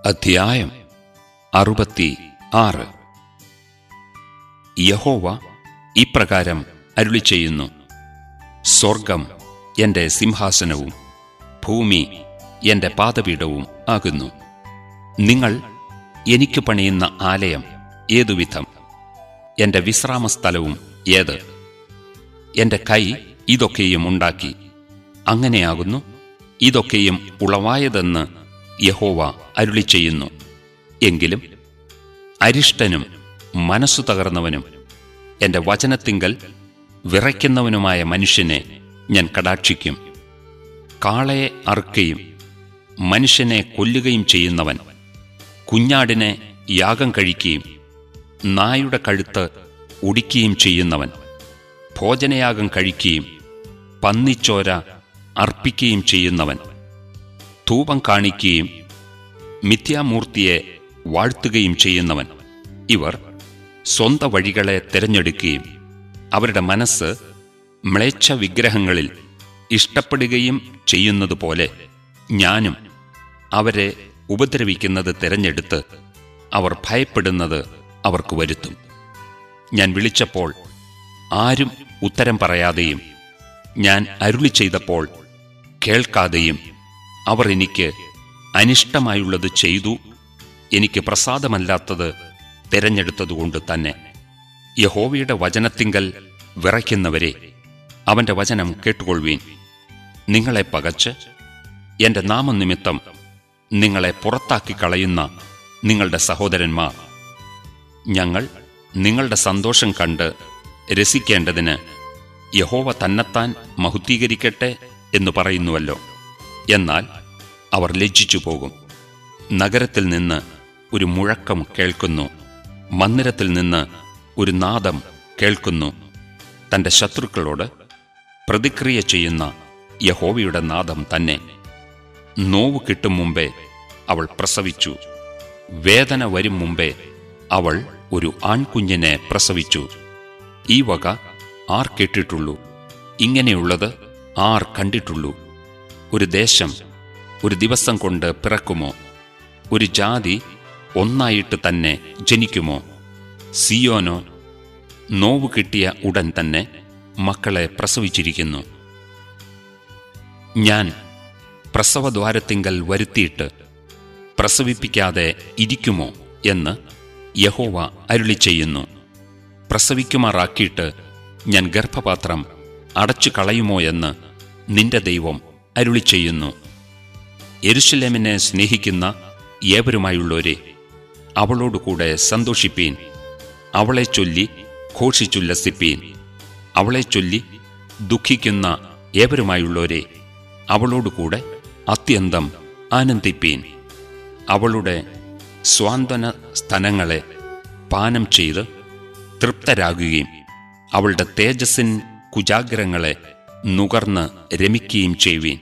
അധ്യായം അറുപത്തി ആറ് യഹോവ ഇപ്രകാരം അരുളി ചെയ്യുന്നു സ്വർഗം എന്റെ സിംഹാസനവും ഭൂമി എന്റെ പാദപീഠവും ആകുന്നു നിങ്ങൾ എനിക്ക് പണിയുന്ന ആലയം ഏതുവിധം എന്റെ വിശ്രാമസ്ഥലവും ഏത് എന്റെ കൈ ഇതൊക്കെയും ഉണ്ടാക്കി അങ്ങനെയാകുന്നു ഇതൊക്കെയും ഉളവായതെന്ന് യഹോവ അരുളി ചെയ്യുന്നു എങ്കിലും അരിഷ്ടനും മനസ്സു തകർന്നവനും എന്റെ വചനത്തിങ്കൽ വിറയ്ക്കുന്നവനുമായ മനുഷ്യനെ ഞാൻ കടാക്ഷിക്കും കാളയെ അറുക്കുകയും മനുഷ്യനെ കൊല്ലുകയും ചെയ്യുന്നവൻ കുഞ്ഞാടിനെ യാഗം കഴിക്കുകയും നായുടെ കഴുത്ത് ഒടിക്കുകയും ചെയ്യുന്നവൻ ഭോജനയാഗം കഴിക്കുകയും പന്നിച്ചോര അർപ്പിക്കുകയും ചെയ്യുന്നവൻ ധൂപം കാണിക്കുകയും മിഥ്യാമൂർത്തിയെ വാഴ്ത്തുകയും ചെയ്യുന്നവൻ ഇവർ സ്വന്ത വഴികളെ തിരഞ്ഞെടുക്കുകയും അവരുടെ മനസ്സ് മ്ലേച്ഛ വിഗ്രഹങ്ങളിൽ ഇഷ്ടപ്പെടുകയും ചെയ്യുന്നതുപോലെ ഞാനും അവരെ ഉപദ്രവിക്കുന്നത് തിരഞ്ഞെടുത്ത് അവർ ഭയപ്പെടുന്നത് അവർക്ക് വരുത്തും ഞാൻ വിളിച്ചപ്പോൾ ആരും ഉത്തരം പറയാതെയും ഞാൻ അരുളി ചെയ്തപ്പോൾ കേൾക്കാതെയും അവർ എനിക്ക് അനിഷ്ടമായുള്ളത് ചെയ്തു എനിക്ക് പ്രസാദമല്ലാത്തത് തിരഞ്ഞെടുത്തതുകൊണ്ട് തന്നെ യഹോവയുടെ വചനത്തിങ്കൽ വിറയ്ക്കുന്നവരെ അവന്റെ വചനം കേട്ടുകൊള്ളുവീൻ നിങ്ങളെ പകച്ച് എന്റെ നാമനിമിത്തം നിങ്ങളെ പുറത്താക്കി കളയുന്ന നിങ്ങളുടെ സഹോദരന്മാർ ഞങ്ങൾ നിങ്ങളുടെ സന്തോഷം കണ്ട് രസിക്കേണ്ടതിന് യഹോവ തന്നെത്താൻ മഹുദ്ധീകരിക്കട്ടെ എന്ന് പറയുന്നുവല്ലോ എന്നാൽ അവർ ലജ്ജിച്ചു പോകും നഗരത്തിൽ നിന്ന് ഒരു മുഴക്കം കേൾക്കുന്നു മന്ദിരത്തിൽ നിന്ന് ഒരു നാദം കേൾക്കുന്നു തന്റെ ശത്രുക്കളോട് പ്രതിക്രിയ ചെയ്യുന്ന യഹോവയുടെ നാദം തന്നെ നോവ് കിട്ടും മുമ്പേ അവൾ പ്രസവിച്ചു വേദന വരും മുമ്പേ അവൾ ഒരു ആൺകുഞ്ഞിനെ പ്രസവിച്ചു ഈ വക ആർ കേട്ടിട്ടുള്ളൂ ഇങ്ങനെയുള്ളത് ആർ കണ്ടിട്ടുള്ളൂ ഒരു ദേശം ഒരു ദിവസം കൊണ്ട് പിറക്കുമോ ഒരു ജാതി ഒന്നായിട്ട് തന്നെ ജനിക്കുമോ സിയോനോ നോവ് കിട്ടിയ ഉടൻ തന്നെ മക്കളെ പ്രസവിച്ചിരിക്കുന്നു ഞാൻ പ്രസവദ്വാരത്തിങ്കൽ വരുത്തിയിട്ട് പ്രസവിപ്പിക്കാതെ ഇരിക്കുമോ എന്ന് യഹോവ അരുളി ചെയ്യുന്നു പ്രസവിക്കുമാറാക്കിയിട്ട് ഞാൻ ഗർഭപാത്രം അടച്ചു കളയുമോ എന്ന് നിന്റെ ദൈവം അരുളി ചെയ്യുന്നു യെരുഷലേമിനെ സ്നേഹിക്കുന്ന ഏവരുമായുള്ളവരെ അവളോടുകൂടെ സന്തോഷിപ്പീൻ അവളെ ചൊല്ലി ഘോഷിച്ചുല്ലസിപ്പീൻ അവളെ ചൊല്ലി ദുഃഖിക്കുന്ന ഏവരുമായുള്ളവരെ അവളോടുകൂടെ അത്യന്തം ആനന്ദിപ്പീൻ അവളുടെ സ്വാന്തന സ്ഥലങ്ങളെ പാനം ചെയ്ത് തൃപ്തരാകുകയും അവളുടെ തേജസ്സിൻ കുജാഗ്രങ്ങളെ നുകർന്ന് രമിക്കുകയും ചെയ്യുവീൻ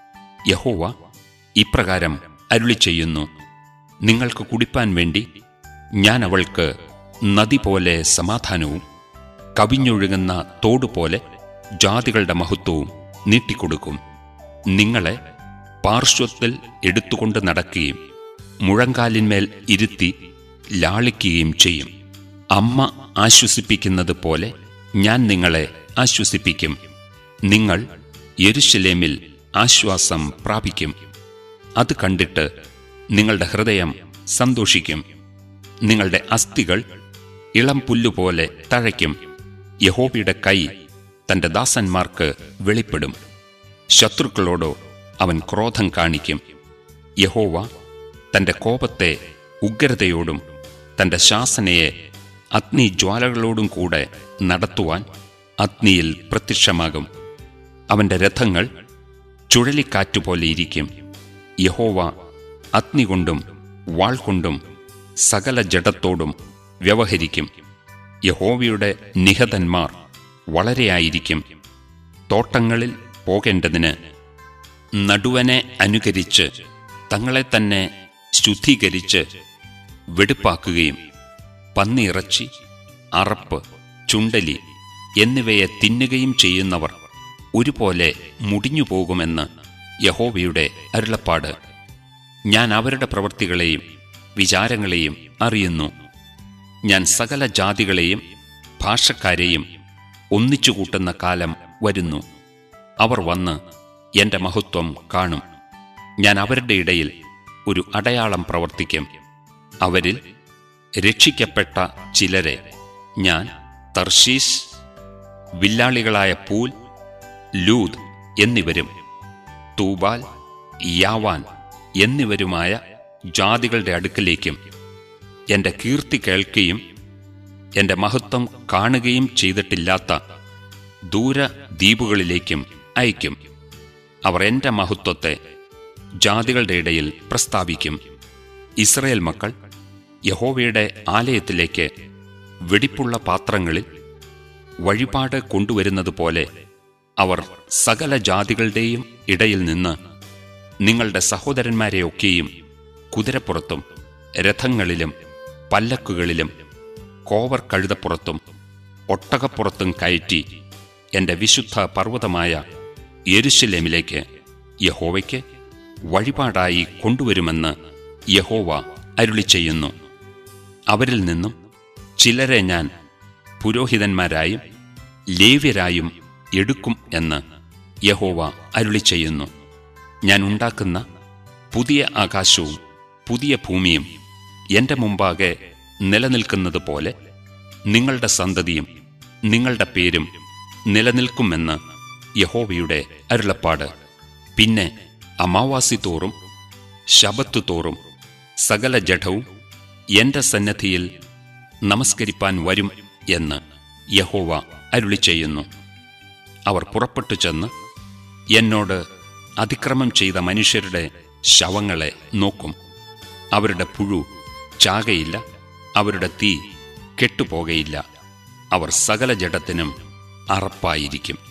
യഹോവ ഇപ്രകാരം അരുളി ചെയ്യുന്നു നിങ്ങൾക്ക് കുടിപ്പാൻ വേണ്ടി ഞാൻ അവൾക്ക് നദി പോലെ സമാധാനവും കവിഞ്ഞൊഴുകുന്ന തോടുപോലെ ജാതികളുടെ മഹത്വവും നീട്ടിക്കൊടുക്കും നിങ്ങളെ പാർശ്വത്തിൽ എടുത്തുകൊണ്ട് നടക്കുകയും മുഴങ്കാലിന്മേൽ ഇരുത്തി ലാളിക്കുകയും ചെയ്യും അമ്മ ആശ്വസിപ്പിക്കുന്നത് പോലെ ഞാൻ നിങ്ങളെ ആശ്വസിപ്പിക്കും നിങ്ങൾ യെരുശലേമിൽ ആശ്വാസം പ്രാപിക്കും അത് കണ്ടിട്ട് നിങ്ങളുടെ ഹൃദയം സന്തോഷിക്കും നിങ്ങളുടെ അസ്ഥികൾ ഇളം പുല്ലുപോലെ തഴയ്ക്കും യഹോവയുടെ കൈ തന്റെ ദാസന്മാർക്ക് വെളിപ്പെടും ശത്രുക്കളോടോ അവൻ ക്രോധം കാണിക്കും യഹോവ തന്റെ കോപത്തെ ഉഗ്രതയോടും തന്റെ ശാസനയെ അഗ്നിജ്വാലകളോടും കൂടെ നടത്തുവാൻ അഗ്നിയിൽ പ്രത്യക്ഷമാകും അവന്റെ രഥങ്ങൾ ചുഴലിക്കാറ്റുപോലെ ഇരിക്കും യഹോവ അഗ്നി കൊണ്ടും വാൾ കൊണ്ടും സകല ജഡത്തോടും വ്യവഹരിക്കും യഹോവയുടെ നിഹതന്മാർ വളരെയായിരിക്കും തോട്ടങ്ങളിൽ പോകേണ്ടതിന് നടുവനെ അനുകരിച്ച് തങ്ങളെ തന്നെ ശുദ്ധീകരിച്ച് വെടുപ്പാക്കുകയും പന്നിയിറച്ചി അറപ്പ് ചുണ്ടലി എന്നിവയെ തിന്നുകയും ചെയ്യുന്നവർ ഒരുപോലെ മുടിഞ്ഞു പോകുമെന്ന് യഹോവയുടെ അരുളപ്പാട് ഞാൻ അവരുടെ പ്രവൃത്തികളെയും വിചാരങ്ങളെയും അറിയുന്നു ഞാൻ സകല ജാതികളെയും ഭാഷക്കാരെയും ഒന്നിച്ചു കൂട്ടുന്ന കാലം വരുന്നു അവർ വന്ന് എന്റെ മഹത്വം കാണും ഞാൻ അവരുടെ ഇടയിൽ ഒരു അടയാളം പ്രവർത്തിക്കും അവരിൽ രക്ഷിക്കപ്പെട്ട ചിലരെ ഞാൻ തർഷീസ് വില്ലാളികളായ പൂൽ ലൂദ് എന്നിവരും തൂബാൽ യാവാൻ എന്നിവരുമായ ജാതികളുടെ അടുക്കലേക്കും എന്റെ കീർത്തി കേൾക്കുകയും എന്റെ മഹത്വം കാണുകയും ചെയ്തിട്ടില്ലാത്ത ദൂരദ്വീപുകളിലേക്കും അയക്കും അവർ എന്റെ മഹത്വത്തെ ജാതികളുടെ ഇടയിൽ പ്രസ്താവിക്കും ഇസ്രയേൽ മക്കൾ യഹോവയുടെ ആലയത്തിലേക്ക് വെടിപ്പുള്ള പാത്രങ്ങളിൽ വഴിപാട് കൊണ്ടുവരുന്നത് പോലെ അവർ സകല ജാതികളുടെയും ഇടയിൽ നിന്ന് നിങ്ങളുടെ സഹോദരന്മാരെയൊക്കെയും കുതിരപ്പുറത്തും രഥങ്ങളിലും പല്ലക്കുകളിലും കോവർ കഴുതപ്പുറത്തും ഒട്ടകപ്പുറത്തും കയറ്റി എന്റെ വിശുദ്ധ പർവ്വതമായ യെരുശലേമിലേക്ക് യഹോവയ്ക്ക് വഴിപാടായി കൊണ്ടുവരുമെന്ന് യഹോവ അരുളി ചെയ്യുന്നു അവരിൽ നിന്നും ചിലരെ ഞാൻ പുരോഹിതന്മാരായും ലേവ്യരായും എടുക്കും എന്ന് യഹോവ അരുളി ചെയ്യുന്നു ഞാൻ ഉണ്ടാക്കുന്ന പുതിയ ആകാശവും പുതിയ ഭൂമിയും എന്റെ മുമ്പാകെ നിലനിൽക്കുന്നത് പോലെ നിങ്ങളുടെ സന്തതിയും നിങ്ങളുടെ പേരും നിലനിൽക്കുമെന്ന് യഹോവയുടെ അരുളപ്പാട് പിന്നെ അമാവാസി തോറും ശബത്ത് തോറും സകല ജഡവും എന്റെ സന്നദ്ധിയിൽ നമസ്കരിപ്പാൻ വരും എന്ന് യഹോവ അരുളി ചെയ്യുന്നു അവർ പുറപ്പെട്ടു ചെന്ന് എന്നോട് അതിക്രമം ചെയ്ത മനുഷ്യരുടെ ശവങ്ങളെ നോക്കും അവരുടെ പുഴു ചാകയില്ല അവരുടെ തീ കെട്ടുപോകയില്ല അവർ സകല ജഡത്തിനും അറപ്പായിരിക്കും